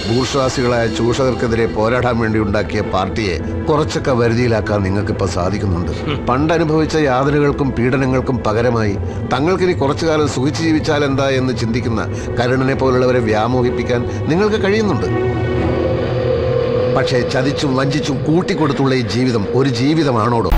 ഭൂർശ്വാസികളായ ചൂഷകർക്കെതിരെ പോരാടാൻ വേണ്ടി ഉണ്ടാക്കിയ പാർട്ടിയെ കുറച്ചൊക്കെ വരുതിയിലാക്കാൻ നിങ്ങൾക്കിപ്പോ സാധിക്കുന്നുണ്ട് പണ്ട് അനുഭവിച്ച യാതനകൾക്കും പീഡനങ്ങൾക്കും പകരമായി തങ്ങൾക്കിനി കുറച്ചു കാലം സുഖിച്ചു ജീവിച്ചാൽ എന്താ എന്ന് ചിന്തിക്കുന്ന കരുണനെ പോലുള്ളവരെ വ്യാമോഹിപ്പിക്കാൻ നിങ്ങൾക്ക് കഴിയുന്നുണ്ട് പക്ഷേ ചതിച്ചും വഞ്ചിച്ചും കൂട്ടിക്കൊടുത്തുള്ള ഈ ജീവിതം ഒരു ജീവിതമാണോടോ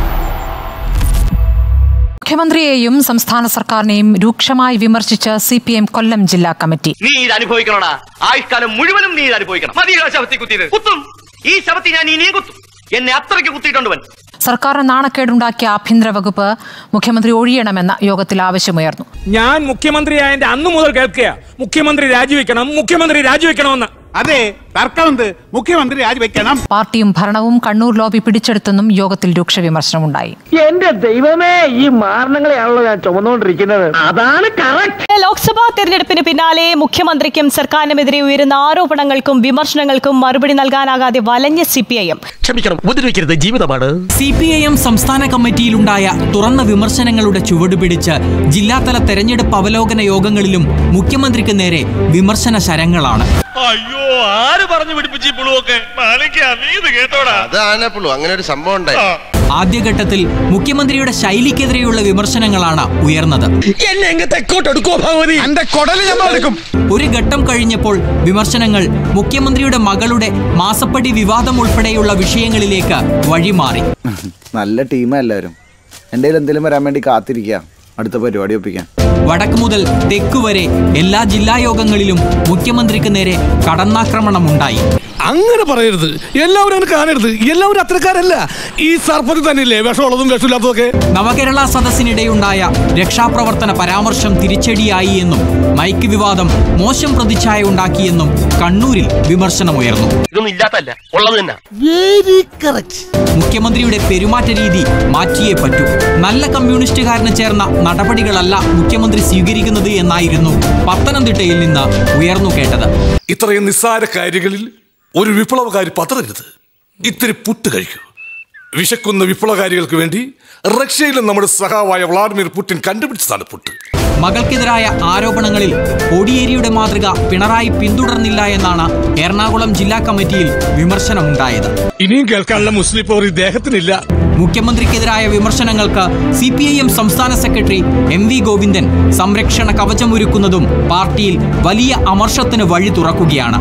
മുഖ്യമന്ത്രിയെയും സംസ്ഥാന സർക്കാരിനെയും രൂക്ഷമായി വിമർശിച്ച് സി പി എം കൊല്ലം ജില്ലാ കമ്മിറ്റി നീ ഇത് അനുഭവിക്കണോടാ ആയുഷ്കാലം മുഴുവനും നീ ഇത് അനുഭവിക്കണം മതിയോ ശവത്തി കുത്തിയത് കുത്തും ഈ ശവത്തി ഞാൻ ഇനിയും കുത്തും എന്നെ അത്രയ്ക്ക് കുത്തിയിട്ടുണ്ട് വൻ സർക്കാരിന് നാണക്കേടുണ്ടാക്കിയ ആഭ്യന്തര വകുപ്പ് മുഖ്യമന്ത്രി ഒഴിയണമെന്ന യോഗത്തിൽ ആവശ്യമുയർന്നു ഞാൻ മുഖ്യമന്ത്രിയായതിന്റെ അന്നു മുതൽ കേൾക്കുക മുഖ്യമന്ത്രി രാജിവെക്കണം മുഖ്യമന്ത്രി രാജിവെക്കണമെന്ന് അതെ തർക്കമുണ്ട് മുഖ്യമന്ത്രി രാജിവെക്കണം പാർട്ടിയും ഭരണവും കണ്ണൂർ ലോബി പിടിച്ചെടുത്തെന്നും യോഗത്തിൽ രൂക്ഷ വിമർശനമുണ്ടായി എന്റെ ദൈവമേ ഈ മാരണങ്ങളെയാണല്ലോ ഞാൻ ചുമന്നുകൊണ്ടിരിക്കുന്നത് അതാണ് കറക്റ്റ് ലോക്സഭാ തെരഞ്ഞെടുപ്പിന് പിന്നാലെ മുഖ്യമന്ത്രിക്കും സർക്കാരിനുമെതിരെ ഉയരുന്ന ആരോപണങ്ങൾക്കും വിമർശനങ്ങൾക്കും മറുപടി നൽകാനാകാതെ വലഞ്ഞ സി പി ഐ എം ക്ഷമിക്കണം ഉപദ്രവിക്കരുത് ജീവിതമാണ് സി പി ഐ എം സംസ്ഥാന കമ്മിറ്റിയിലുണ്ടായ തുറന്ന വിമർശനങ്ങളുടെ ചുവടുപിടിച്ച് ജില്ലാതല തെരഞ്ഞെടുപ്പ് അവലോകന യോഗങ്ങളിലും മുഖ്യമന്ത്രിക്ക് നേരെ വിമർശന ശരങ്ങളാണ് അയ്യോ ആര് പറഞ്ഞു പിടിപ്പിച്ചു ഈ പുളുവൊക്കെ മാണിക്കാ നീ ഇത് കേട്ടോടാ അത് ആനപ്പുള്ളൂ അങ്ങനെ ഒരു സംഭവം ഉണ്ടായി ആദ്യഘട്ടത്തിൽ മുഖ്യമന്ത്രിയുടെ ശൈലിക്കെതിരെയുള്ള വിമർശനങ്ങളാണ് ഉയർന്നത് എന്നെ എങ്ങ് തെക്കോട്ടെടുക്കോ ഭഗവതി എന്റെ കൊടല് ഞമ്മ എടുക്കും ഒരു ഘട്ടം കഴിഞ്ഞപ്പോൾ വിമർശനങ്ങൾ മുഖ്യമന്ത്രിയുടെ മകളുടെ മാസപ്പടി വിവാദം ഉൾപ്പെടെയുള്ള വിഷയങ്ങളിലേക്ക് വഴിമാറി നല്ല ടീമാ എല്ലാവരും എൻ്റെ കയ്യിൽ എന്തെങ്കിലും വരാൻ വേണ്ടി കാത്തിരിക്കുക അടുത്ത പരിപാടി ഒപ്പിക്കാൻ വടക്ക് മുതൽ തെക്ക് വരെ എല്ലാ ജില്ലാ യോഗങ്ങളിലും മുഖ്യമന്ത്രിക്ക് നേരെ കടന്നാക്രമണമുണ്ടായി അങ്ങനെ പറയരുത് എല്ലാവരും അങ്ങനെ കാണരുത് എല്ലാവരും അത്രക്കാരല്ല ഈ സർപ്പത്തിൽ തന്നെയില്ലേ വിഷമുള്ളതും വിഷമില്ലാത്തതൊക്കെ നവകേരള സദസ്സിനിടെയുണ്ടായ രക്ഷാപ്രവർത്തന പരാമർശം തിരിച്ചടിയായി എന്നും മൈക്ക് വിവാദം മോശം പ്രതിച്ഛായ ഉണ്ടാക്കിയെന്നും കണ്ണൂരിൽ വിമർശനമുയർന്നു ഇതൊന്നും ഇല്ലാത്തല്ല ഉള്ളത് തന്നെ മുഖ്യമന്ത്രിയുടെ പെരുമാറ്റ രീതി മാറ്റിയേ പറ്റൂ നല്ല കമ്മ്യൂണിസ്റ്റുകാരന് ചേർന്ന നടപടികളല്ല മുഖ്യമന്ത്രി സ്വീകരിക്കുന്നത് എന്നായിരുന്നു പത്തനംതിട്ടയിൽ നിന്ന് ഉയർന്നു കേട്ടത് ഇത്രയും നിസ്സാര കാര്യങ്ങളിൽ ഒരു വിപ്ലവകാരി പതറരുത് ഇത്തിരി പുട്ട് കഴിക്കൂ വിശക്കുന്ന വിപ്ലവകാരികൾക്ക് വേണ്ടി റഷ്യയിലെ നമ്മുടെ സഹാവായ വ്ളാഡിമിർ പുടിൻ കണ്ടുപിടിച്ചതാണ് പുട്ട് മകൾക്കെതിരായ ആരോപണങ്ങളിൽ കോടിയേരിയുടെ മാതൃക പിണറായി പിന്തുടർന്നില്ല എന്നാണ് എറണാകുളം ജില്ലാ കമ്മിറ്റിയിൽ വിമർശനമുണ്ടായത് ഇനിയും കേൾക്കാനുള്ള മുസ്ലിം പോർ ഇദ്ദേഹത്തിനില്ല മുഖ്യമന്ത്രിക്കെതിരായ വിമർശനങ്ങൾക്ക് സി പി ഐ എം സംസ്ഥാന സെക്രട്ടറി എം വി ഗോവിന്ദൻ സംരക്ഷണ കവചമൊരുക്കുന്നതും പാർട്ടിയിൽ വലിയ അമർഷത്തിന് വഴി തുറക്കുകയാണ്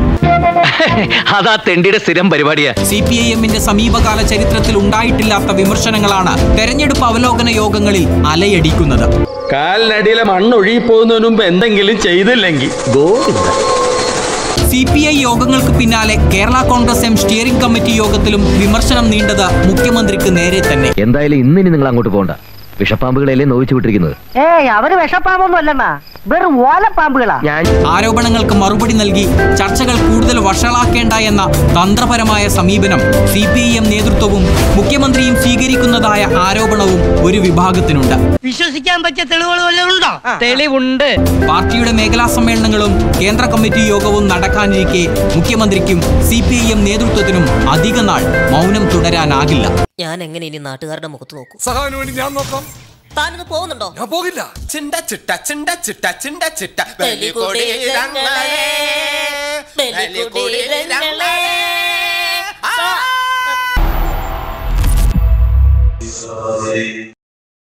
അതാ തെണ്ടിയുടെ സ്ഥിരം പരിപാടിയാ സി പി ഐ എമ്മിന്റെ സമീപകാല ചരിത്രത്തിൽ ഉണ്ടായിട്ടില്ലാത്ത വിമർശനങ്ങളാണ് തെരഞ്ഞെടുപ്പ് അവലോകന യോഗങ്ങളിൽ അലയടിക്കുന്നത് കാലിനടിയിലെ മണ്ണൊഴുകി പോകുന്നതിന് മുമ്പ് എന്തെങ്കിലും ചെയ്തില്ലെങ്കിൽ ഗോവിന്ദ സി പി ഐ യോഗങ്ങൾക്ക് പിന്നാലെ Kerala Congress M steering committee യോഗത്തിലും വിമർശനം നീണ്ടത് മുഖ്യമന്ത്രിക്ക് നേരെ തന്നെ എന്തായാലും ഇന്നിനി നിങ്ങൾ അങ്ങോട്ട് പോകണ്ട വിഷപ്പാമ്പുകളെയല്ലേ നോവിച്ചു വിട്ടിരിക്കുന്നത് ഏയ് അവര് വിഷപ്പാമ്പൊന്നും അല്ലണ്ണാ വെറും ഓലപ്പാമ്പുകളാ ഞാൻ ആരോപണങ്ങൾക്ക് മറുപടി നൽകി ചർച്ചകൾ കൂടുതൽ വഷളാക്കേണ്ട എന്ന തന്ത്രപരമായ സമീപനം സി പി ഐ എം നേതൃത്വവും മുഖ്യമന്ത്രിയും സ്വീകരിക്കുന്നതായ ആരോപണവും ഒരു വിഭാഗത്തിനുണ്ട് വിശ്വസിക്കാൻ പറ്റിയ തെളിവുകൾ വല്ലതും ഉണ്ടോ തെളിവുണ്ട് പാർട്ടിയുടെ മേഖലാ സമ്മേളനങ്ങളും കേന്ദ്ര കമ്മിറ്റി യോഗവും നടക്കാനിരിക്കെ മുഖ്യമന്ത്രിക്കും സി പി ഐ എം നേതൃത്വത്തിനും അധിക നാൾ മൗനം തുടരാനാകില്ല ഞാൻ എങ്ങനെ ഇനി നാട്ടുകാരുടെ മുഖത്ത് നോക്കും സഹാവിന് വേണ്ടി ഞാൻ നോക്കാം താനിന്ന് പോകുന്നുണ്ടോ ഞാൻ പോകില്ല ചിണ്ട ചിട്ട ചിണ്ട ചിട്ട ചിണ്ട ചിട്ട ബലികൊടിയിരങ്ങളെ, ബലികൊടിയിരങ്ങളെ. ആ